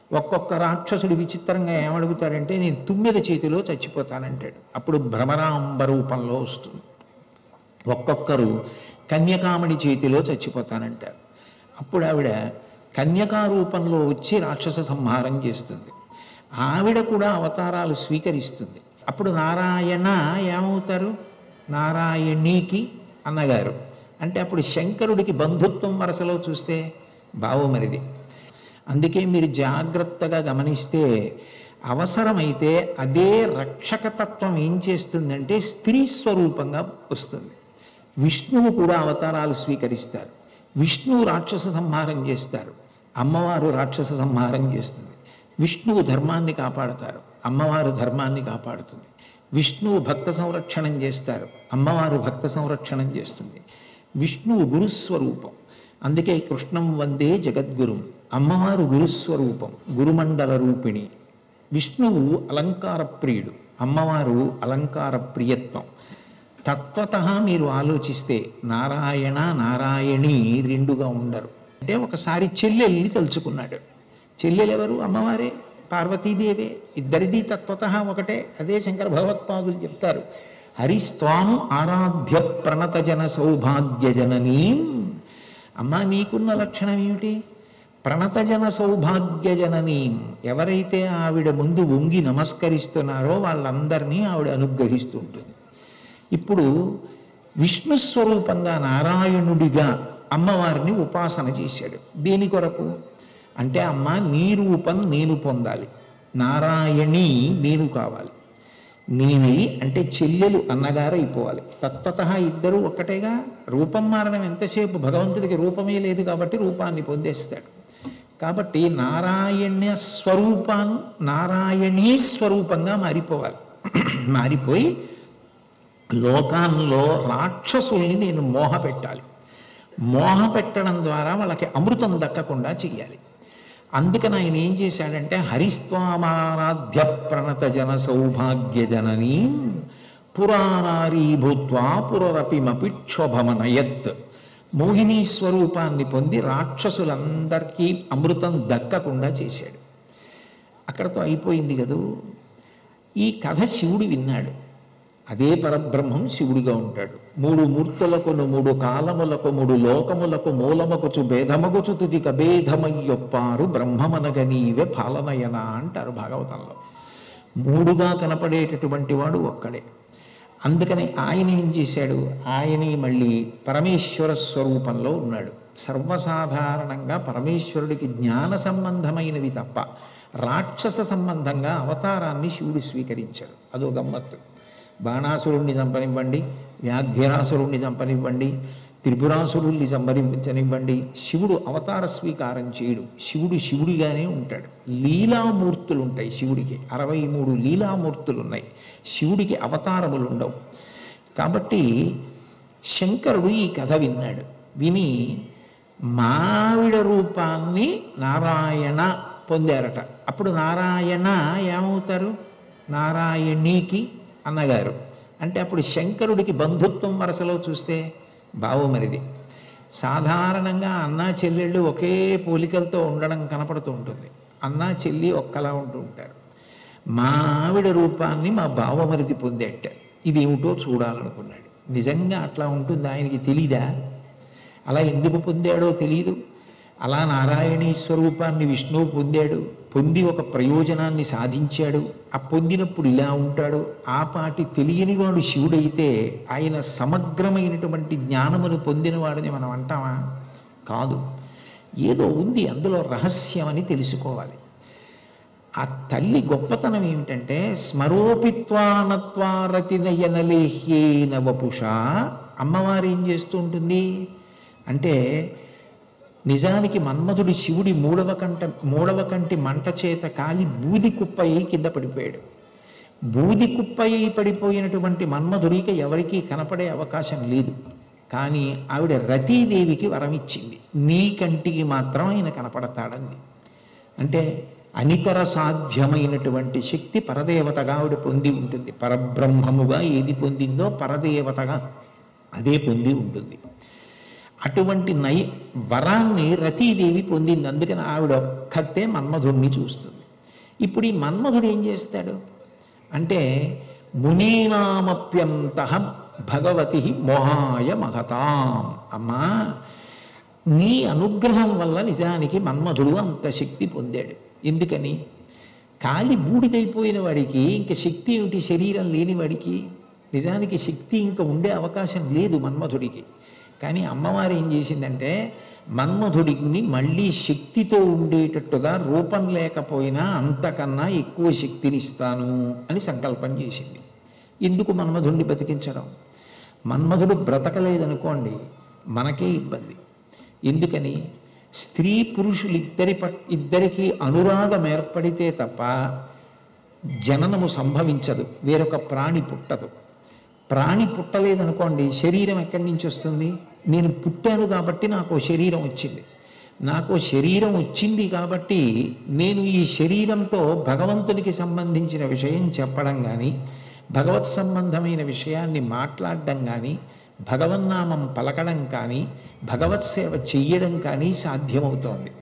ఒక్కొక్క రాక్షసుడు విచిత్రంగా ఏమడుగుతాడంటే నేను తుమ్మెద చేతిలో చచ్చిపోతానంటాడు అప్పుడు భ్రమరాంబ రూపంలో వస్తుంది ఒక్కొక్కరు కన్యకామణి చేతిలో చచ్చిపోతానంటారు అప్పుడు ఆవిడ కన్యకా రూపంలో వచ్చి రాక్షస సంహారం చేస్తుంది ఆవిడ కూడా అవతారాలు స్వీకరిస్తుంది అప్పుడు నారాయణ ఏమవుతారు నారాయణీకి అన్నగారు అంటే అప్పుడు శంకరుడికి బంధుత్వం వరసలో చూస్తే బావమరిది అందుకే మీరు జాగ్రత్తగా గమనిస్తే అవసరమైతే అదే రక్షకతత్వం ఏం చేస్తుందంటే స్త్రీ స్వరూపంగా వస్తుంది విష్ణువు కూడా అవతారాలు స్వీకరిస్తారు విష్ణువు రాక్షస సంహారం చేస్తారు అమ్మవారు రాక్షస సంహారం చేస్తుంది విష్ణువు ధర్మాన్ని కాపాడతారు అమ్మవారు ధర్మాన్ని కాపాడుతుంది విష్ణువు భక్త సంరక్షణం చేస్తారు అమ్మవారు భక్త సంరక్షణం చేస్తుంది విష్ణువు గురుస్వరూపం అందుకే కృష్ణం వందే జగద్గురుం అమ్మవారు గురుస్వరూపం గురుమండల రూపిణి విష్ణువు అలంకార ప్రియుడు అమ్మవారు అలంకార ప్రియత్వం తత్వత మీరు ఆలోచిస్తే నారాయణ నారాయణి రెండుగా ఉండరు అంటే ఒకసారి చెల్లెల్ని తలుచుకున్నాడు చెల్లెలు ఎవరు అమ్మవారే పార్వతీదేవే ఇద్దరిది తత్వత ఒకటే అదే శంకర భగవత్పాదులు చెప్తారు హరిస్వాం ఆరాధ్య ప్రణత జన సౌభాగ్య జననీం అమ్మా నీకున్న లక్షణం ఏమిటి ప్రణతజన సౌభాగ్య జననీం ఎవరైతే ఆవిడ ముందు వంగి నమస్కరిస్తున్నారో వాళ్ళందరినీ ఆవిడ అనుగ్రహిస్తూ ఉంటుంది ఇప్పుడు విష్ణు స్వరూపంగా నారాయణుడిగా అమ్మవారిని ఉపాసన చేశాడు దేని కొరకు అంటే అమ్మ నీ రూపం నేను పొందాలి నారాయణి నేను కావాలి నేని అంటే చెల్లెలు అన్నగారు అయిపోవాలి తత్వత ఇద్దరు ఒక్కటేగా రూపం మారడం ఎంతసేపు భగవంతుడికి రూపమే లేదు కాబట్టి రూపాన్ని పొందేస్తాడు కాబట్టి నారాయణ్య స్వరూపాన్ నారాయణీ స్వరూపంగా మారిపోవాలి మారిపోయి లోకాల్లో రాక్షసుల్ని నేను మోహ పెట్టాలి మోహ పెట్టడం ద్వారా వాళ్ళకి అమృతం దక్కకుండా చెయ్యాలి అందుకని ఆయన ఏం చేశాడంటే హరిస్వామారాధ్య ప్రణత జన సౌభాగ్య జననీ పురాణారీ భూత్వా పురరపిమపి క్షోభమనయత్ మోహిని స్వరూపాన్ని పొంది రాక్షసులందరికీ అమృతం దక్కకుండా చేశాడు అక్కడతో అయిపోయింది కదూ ఈ కథ శివుడు విన్నాడు అదే పరబ్రహ్మం శివుడిగా ఉంటాడు మూడు మూర్తులకును మూడు కాలములకు మూడు లోకములకు మూలమకుచు భేదమగుచు తుది కభేదమయ్యొప్పారు బ్రహ్మమనగ నీవే పాలనయన అంటారు భాగవతంలో మూడుగా కనపడేటటువంటి వాడు ఒక్కడే అందుకని ఆయన ఏం చేశాడు ఆయనే మళ్ళీ పరమేశ్వర స్వరూపంలో ఉన్నాడు సర్వసాధారణంగా పరమేశ్వరుడికి జ్ఞాన సంబంధమైనవి తప్ప రాక్షస సంబంధంగా అవతారాన్ని శివుడు స్వీకరించాడు అదో గమ్మత్తు బాణాసురుణ్ణి చంపనివ్వండి వ్యాఘ్యరాసురుణ్ణి చంపనివ్వండి త్రిపురాసురుల్ని సంహరించనివ్వండి శివుడు అవతార స్వీకారం చేయడు శివుడు శివుడిగానే ఉంటాడు లీలామూర్తులు ఉంటాయి శివుడికి అరవై మూడు లీలామూర్తులు ఉన్నాయి శివుడికి అవతారములు ఉండవు కాబట్టి శంకరుడు ఈ కథ విన్నాడు విని మావిడ రూపాన్ని నారాయణ పొందారట అప్పుడు నారాయణ ఏమవుతారు నారాయణీకి అన్నగారు అంటే అప్పుడు శంకరుడికి బంధుత్వం వరసలో చూస్తే బావమరిది సాధారణంగా అన్నా చెల్లెళ్ళు ఒకే పోలికలతో ఉండడం కనపడుతూ ఉంటుంది అన్నా చెల్లి ఒక్కలా ఉంటూ ఉంటారు మా ఆవిడ రూపాన్ని మా బావమరిది పొందేట ఇదేమిటో చూడాలనుకున్నాడు నిజంగా అట్లా ఉంటుంది ఆయనకి తెలీదా అలా ఎందుకు పొందాడో తెలియదు అలా నారాయణీ స్వరూపాన్ని విష్ణువు పొందాడు పొంది ఒక ప్రయోజనాన్ని సాధించాడు ఆ పొందినప్పుడు ఇలా ఉంటాడు ఆ పాటి తెలియని వాడు శివుడైతే ఆయన సమగ్రమైనటువంటి జ్ఞానమును పొందినవాడని మనం అంటామా కాదు ఏదో ఉంది అందులో రహస్యం అని తెలుసుకోవాలి ఆ తల్లి గొప్పతనం ఏమిటంటే స్మరోపిత్వానత్వారతినయనలేహ్యేన వపుష అమ్మవారు ఏం చేస్తూ ఉంటుంది అంటే నిజానికి మన్మధుడి శివుడి మూడవ కంట మూడవ కంటి మంట చేత కాలి బూది కుప్పయి కింద పడిపోయాడు బూది కుప్పయి పడిపోయినటువంటి మన్మధుడికి ఎవరికీ కనపడే అవకాశం లేదు కానీ ఆవిడ రతీదేవికి వరం ఇచ్చింది నీ కంటికి మాత్రం ఆయన కనపడతాడంది అంటే అనితర సాధ్యమైనటువంటి శక్తి పరదేవతగా ఆవిడ పొంది ఉంటుంది పరబ్రహ్మముగా ఏది పొందిందో పరదేవతగా అదే పొంది ఉంటుంది అటువంటి నై వరాన్ని రతీదేవి పొందింది అందుకని ఆవిడ ఒక్కతే మన్మధుడిని చూస్తుంది ఇప్పుడు ఈ మన్మధుడు ఏం చేస్తాడు అంటే మునీనామప్యంత భగవతి మోహాయ మహతాం అమ్మా నీ అనుగ్రహం వల్ల నిజానికి మన్మధుడు అంత శక్తి పొందాడు ఎందుకని కాలి బూడిదైపోయిన వాడికి ఇంక శక్తి ఏమిటి శరీరం లేని వాడికి నిజానికి శక్తి ఇంకా ఉండే అవకాశం లేదు మన్మధుడికి కానీ అమ్మవారు ఏం చేసిందంటే మన్మధుడిని మళ్ళీ శక్తితో ఉండేటట్టుగా రూపం లేకపోయినా అంతకన్నా ఎక్కువ శక్తినిస్తాను అని సంకల్పం చేసింది ఎందుకు మన్మధుడిని బతికించడం మన్మధుడు బ్రతకలేదనుకోండి మనకే ఇబ్బంది ఎందుకని స్త్రీ పురుషులు ఇద్దరి పట్ ఇద్దరికీ అనురాగం ఏర్పడితే తప్ప జననము సంభవించదు వేరొక ప్రాణి పుట్టదు ప్రాణి పుట్టలేదనుకోండి శరీరం ఎక్కడి నుంచి వస్తుంది నేను పుట్టాను కాబట్టి నాకు ఓ శరీరం వచ్చింది నాకు ఓ శరీరం వచ్చింది కాబట్టి నేను ఈ శరీరంతో భగవంతునికి సంబంధించిన విషయం చెప్పడం కానీ భగవత్ సంబంధమైన విషయాన్ని మాట్లాడడం కానీ భగవన్నామం పలకడం కానీ భగవత్ సేవ చెయ్యడం కానీ సాధ్యమవుతోంది